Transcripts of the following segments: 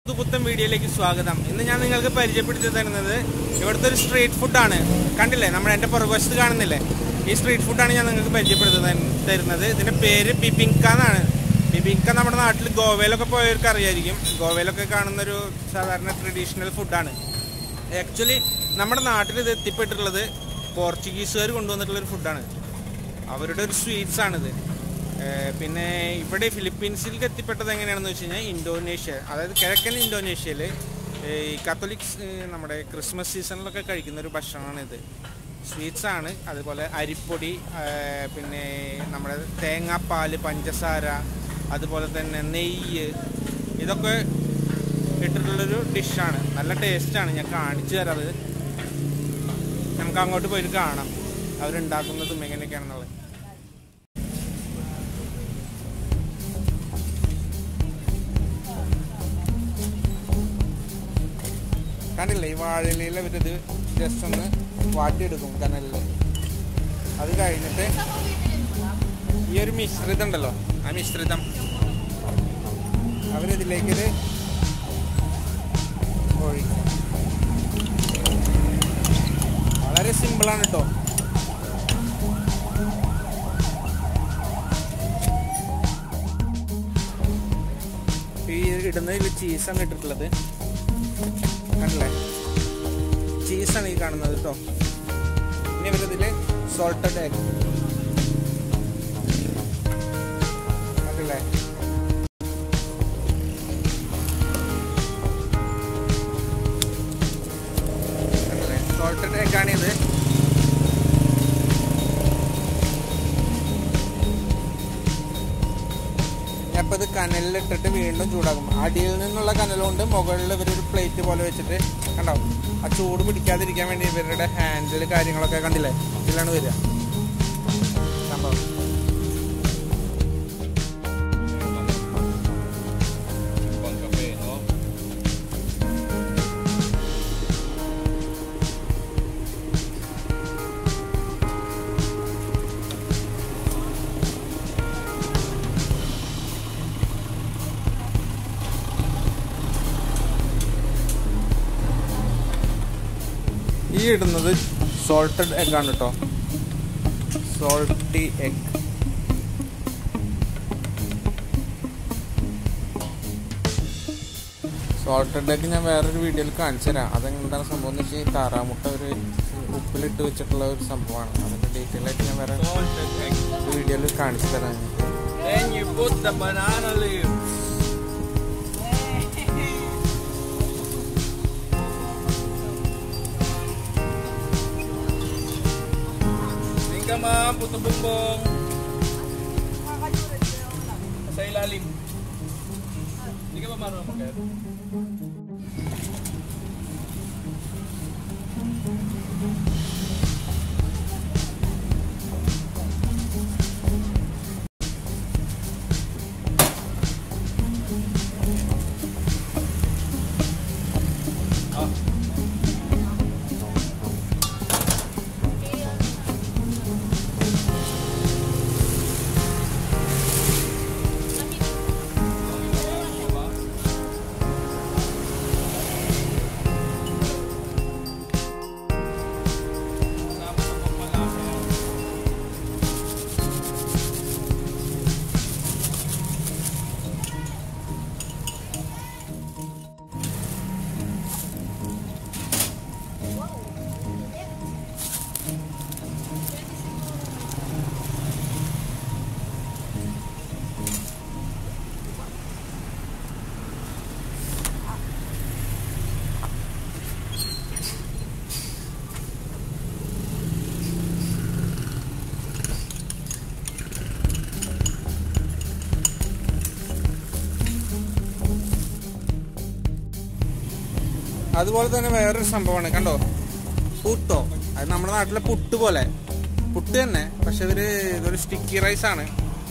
പുത്തൻ വീഡിയോയിലേക്ക് സ്വാഗതം ഇന്ന് ഞാൻ നിങ്ങൾക്ക് പരിചയപ്പെടുത്തി തരുന്നത് ഇവിടുത്തെ ഒരു സ്ട്രീറ്റ് ഫുഡാണ് കണ്ടില്ലേ നമ്മൾ എൻ്റെ പുറകുവശത്ത് കാണുന്നില്ലേ ഈ സ്ട്രീറ്റ് ഫുഡാണ് ഞാൻ നിങ്ങൾക്ക് പരിചയപ്പെടുത്തി തരു- തരുന്നത് ഇതിന്റെ പേര് ബിബിങ്ക എന്നാണ് ബിബിങ്ക നമ്മുടെ നാട്ടിൽ ഗോവയിലൊക്കെ പോയവർക്ക് അറിയായിരിക്കും ഗോവയിലൊക്കെ കാണുന്ന ഒരു സാധാരണ ട്രഡീഷണൽ ഫുഡാണ് ആക്ച്വലി നമ്മുടെ നാട്ടിൽ ഇത് എത്തിപ്പെട്ടിട്ടുള്ളത് പോർച്ചുഗീസുകാർ കൊണ്ടുവന്നിട്ടുള്ള ഒരു ഫുഡാണ് അവരുടെ ഒരു സ്വീറ്റ്സ് ആണിത് ഏഹ് പിന്നെ ഇവിടെ ഫിലിപ്പീൻസിലേക്ക് എത്തിപ്പെട്ടത് എങ്ങനെയാണെന്ന് വെച്ച് കഴിഞ്ഞാൽ ഇന്തോനേഷ്യ അതായത് കിഴക്കൻ ഇന്തോനേഷ്യയിൽ ഈ കത്തോലിക്സ് ഏഹ് നമ്മുടെ ക്രിസ്മസ് സീസണിലൊക്കെ കഴിക്കുന്ന ഒരു ഭക്ഷണമാണ് ഇത് സ്വീറ്റ്സ് ആണ് അതുപോലെ അരിപ്പൊടി ഏഹ് പിന്നെ നമ്മുടെ തേങ്ങാപ്പാൽ പഞ്ചസാര അതുപോലെ തന്നെ നെയ്യ് ഇതൊക്കെ ഇട്ടിട്ടുള്ളൊരു ഡിഷാണ് നല്ല ടേസ്റ്റാണ് ഞാൻ കാണിച്ചു തരാം അത് നമുക്ക് അങ്ങോട്ട് പോയിട്ട് കാണാം അവരുണ്ടാക്കുന്നതും എങ്ങനെയൊക്കെയാണെന്നുള്ളത് കണ്ടില്ലേ ഈ വാഴയിലയിൽ അവരിത് ജസ്റ്റ് ഒന്ന് വാട്ടിയെടുക്കും കനലിൽ അത് കഴിഞ്ഞിട്ട് ഈ ഒരു മിശ്രിതം ഉണ്ടല്ലോ ആ മിശ്രിതം അവരിതിലേക്കിത് ഒഴിക്കും വളരെ സിമ്പിളാണ് കേട്ടോ ഈ ഇടുന്നതിൽ ചീസാണ് ഇട്ടിട്ടുള്ളത് കണ്ടില്ലേ ചീസാണ് ഈ കാണുന്നത് കേട്ടോ ഇനി ഇവരിതില് സോൾട്ടഡ് എഗ് കണ്ടില്ലേ കണ്ടില്ലേ സോൾട്ടഡ് എഗ് ആണിത് അപ്പോൾ ഇത് കനലിലിട്ടിട്ട് വീണ്ടും ചൂടാക്കും അടിയിൽ നിന്നുള്ള കനലുകൊണ്ട് മുകളിൽ ഇവരൊരു പ്ലേറ്റ് പോലെ വെച്ചിട്ട് കണ്ടോ ആ ചൂട് പിടിക്കാതിരിക്കാൻ വേണ്ടി ഇവരുടെ ഹാൻഡിൽ കാര്യങ്ങളൊക്കെ കണ്ടില്ലേ ഇതിലാണ് വരിക സംഭവം Buon caffè, no? ഈ ഇടുന്നത് സോൾട്ടഡ് എഗ് ആണ് കേട്ടോ സോൾട്ടി എഗ് സോൾട്ടഡ് എഗ് ഞാൻ വേറൊരു വീഡിയോയിൽ കാണിച്ചു തരാം അതെന്താണ് സംഭവം എന്ന് വെച്ചാൽ ഈ താറാമുട്ട ഒരു ഉപ്പിലിട്ട് വെച്ചിട്ടുള്ള ഒരു സംഭവമാണ് അതിന്റെ ഡീറ്റെയിൽ ആയിട്ട് ഞാൻ വേറെ Salted egg. വീഡിയോയിൽ കാണിച്ചു തരാം നിങ്ങൾക്ക് Then you put the banana leaves. Tingin ka ma'am, puto bumbong. Sa ilalim. Hindi ka ba marunong mag Ah. Kasama sa pampalasa yan. അതുപോലെ തന്നെ വേറൊരു സംഭവമാണ് കണ്ടോ പുട്ടോ അത് നമ്മുടെ നാട്ടിലെ പുട്ട് പോലെ പുട്ട് തന്നെ പക്ഷെ ഇവര് ഇതൊരു സ്റ്റിക്കി റൈസ് ആണ്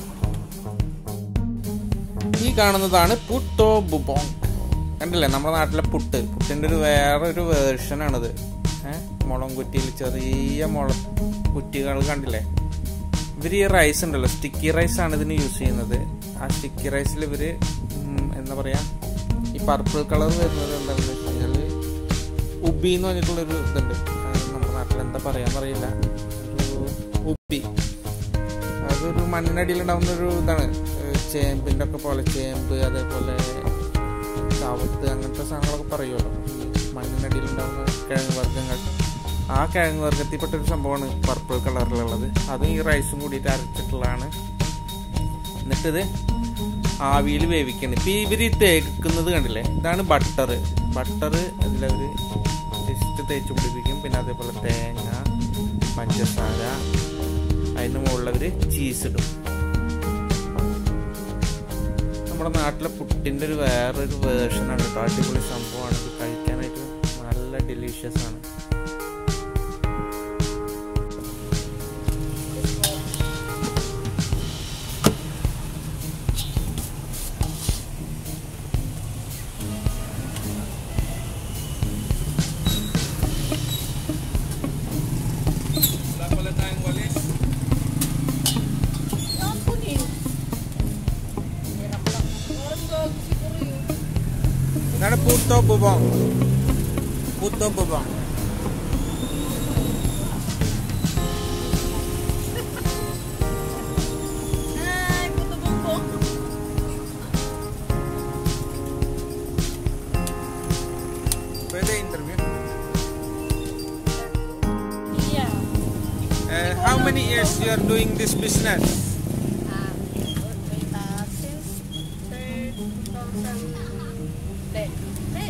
ഈ കാണുന്നതാണ് പുട്ടോ ബുബോങ് കണ്ടില്ലേ നമ്മുടെ നാട്ടിലെ പുട്ട് പുട്ടിന്റെ ഒരു വേറൊരു വേർഷൻ ആണിത് ഏഹ് മുളം കുറ്റിയിൽ ചെറിയ മുള കുറ്റികൾ കണ്ടില്ലേ ഇവർ ഈ റൈസ് ഉണ്ടല്ലോ സ്റ്റിക്കി റൈസ് ആണ് ഇതിന് യൂസ് ചെയ്യുന്നത് ആ സ്റ്റിക്കി റൈസിൽ ഇവര് ഉം, എന്താ പറയാ ഈ പർപ്പിൾ കളർ വരുന്നത് എന്താണെന്ന് വെച്ച് കഴിഞ്ഞാൽ ഉബി എന്ന് പറഞ്ഞിട്ടുള്ളൊരു ഇതുണ്ട് അത് നമ്മുടെ നാട്ടിൽ എന്താ പറയാന്നറിയില്ല ഒരു ഉബി അതൊരു മണ്ണിനടിയിലുണ്ടാവുന്ന ഒരു ഇതാണ് ഏഹ് ചേമ്പിൻ്റെ ഒക്കെ പോലെ ചേമ്പ് അതേപോലെ കാവത്ത് അങ്ങനത്തെ സാധനങ്ങളൊക്കെ പറയുമല്ലോ ഈ മണ്ണിനടിയിലുണ്ടാവുന്ന കിഴങ്ങ് വർഗ്ഗങ്ങൾ ആ കിഴങ്ങ് വർഗ്ഗത്തിൽപ്പെട്ട ഒരു സംഭവമാണ് പർപ്പിൾ കളറിലുള്ളത് അതും ഈ റൈസും കൂടിയിട്ട് അരച്ചിട്ടുള്ളതാണ് എന്നിട്ടിത് ആവിയിൽ വേവിക്കണം ഇപ്പം ഇവർ തേക്കുന്നത് കണ്ടില്ലേ ഇതാണ് ബട്ടർ ബട്ടർ അതിലവർ ജസ്റ്റ് തേച്ച് പിടിപ്പിക്കും പിന്നെ അതേപോലെ തേങ്ങ പഞ്ചസാര അതിന് മുകളിൽ അവർ ചീസ് ഇടും നമ്മുടെ നാട്ടിലെ പുട്ടിൻ്റെ ഒരു വേറൊരു വേർഷനാണ് കേട്ടോ അടിപൊളി സംഭവമാണ് ഇത് കഴിക്കാനായിട്ട് നല്ല ഡെലീഷ്യസ് ആണ് Wala pala tayong walis. Ang kunin. Hirap lang. Parang gag siguro yun. ഇതാണ് പൂട്ടോ ബുബോങ് പൂട്ടോ ബുബോങ് Ay, puto bumbong. Pwede interview. Yeah. Uh, how many years you are doing this business? Ah, wait, ah, since third 2000 eh, eh,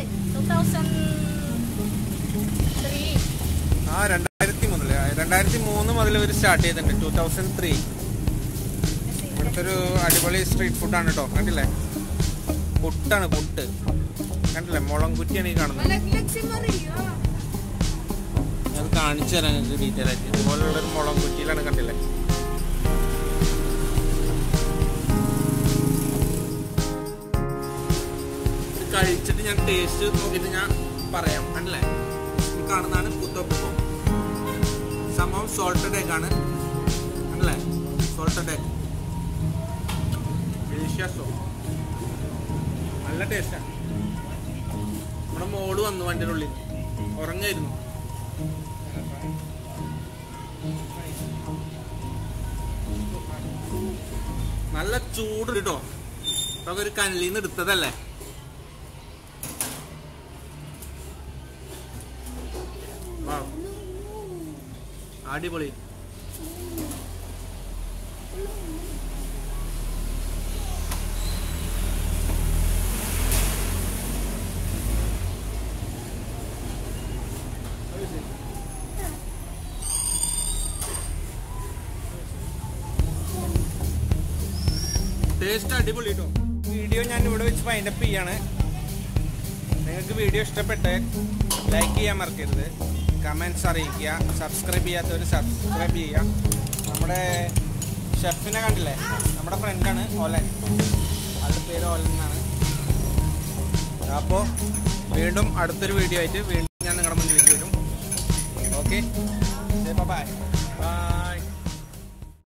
2003. ആ രണ്ടായിരത്തി മുതൽ രണ്ടായിരത്തി മൂന്ന് മുതൽ ഇവർ start ചെയ്തിട്ടുണ്ട് two thousand three ഇവിടുത്തെ ഒരു അടിപൊളി സ്ട്രീറ്റ് ഫുഡാണ് കേട്ടോ കണ്ടില്ലേ പുട്ടാണ് പുട്ട് കണ്ടില്ലേ മുളം കുറ്റിയാണ് ഈ കാണുന്നത് Malaglag si Maria. ഞാൻ കാണിച്ചു തരാം നിങ്ങൾക്ക് ഡീറ്റെയിൽ ആയിട്ട് ഇതുപോലുള്ള ഒരു മുളം കുറ്റിയിലാണ് കണ്ടില്ലേ ഇത് കഴിച്ചിട്ട് ഞാൻ ടേസ്റ്റ് നോക്കിയിട്ട് ഞാൻ പറയാം കണ്ടില്ലേ ഈ കാണുന്നതാണ് പുത്തോപ്പം സംഭവം സോൾട്ടഡ് എഗ് ആണ് കണ്ടില്ലേ സോൾട്ടഡ് എഗ് ഡെലിഷ്യസോ നല്ല ടേസ്റ്റാണ് നമ്മുടെ മോള് വന്നു വണ്ടിയുടെ ഉള്ളിൽ ഉറങ്ങായിരുന്നു നല്ല ചൂട് കേട്ടോ ഇതൊക്കെ ഒരു കനലിൽ നിന്ന് എടുത്തതല്ലേ Wow. അടിപൊളി ടേസ്റ്റ് അടിപൊളി കേട്ടോ വീഡിയോ ഞാൻ ഇവിടെ വെച്ച് ഫൈൻഡപ്പ് ചെയ്യാണ് നിങ്ങൾക്ക് വീഡിയോ ഇഷ്ടപ്പെട്ട് ലൈക്ക് ചെയ്യാൻ മറക്കരുത് കമൻസ് അറിയിക്കുക സബ്സ്ക്രൈബ് ചെയ്യാത്തവർ സബ്സ്ക്രൈബ് ചെയ്യുക നമ്മുടെ ഷെഫിനെ കണ്ടില്ലേ നമ്മുടെ ഫ്രണ്ടാണ് ഓലൻ ആളുടെ പേര് ഓലൻ എന്നാണ് അപ്പോൾ വീണ്ടും അടുത്തൊരു വീഡിയോ ആയിട്ട് വീണ്ടും ഞാൻ നിങ്ങളുടെ മുന്നിലേക്ക് വരും ഓക്കെ ബൈ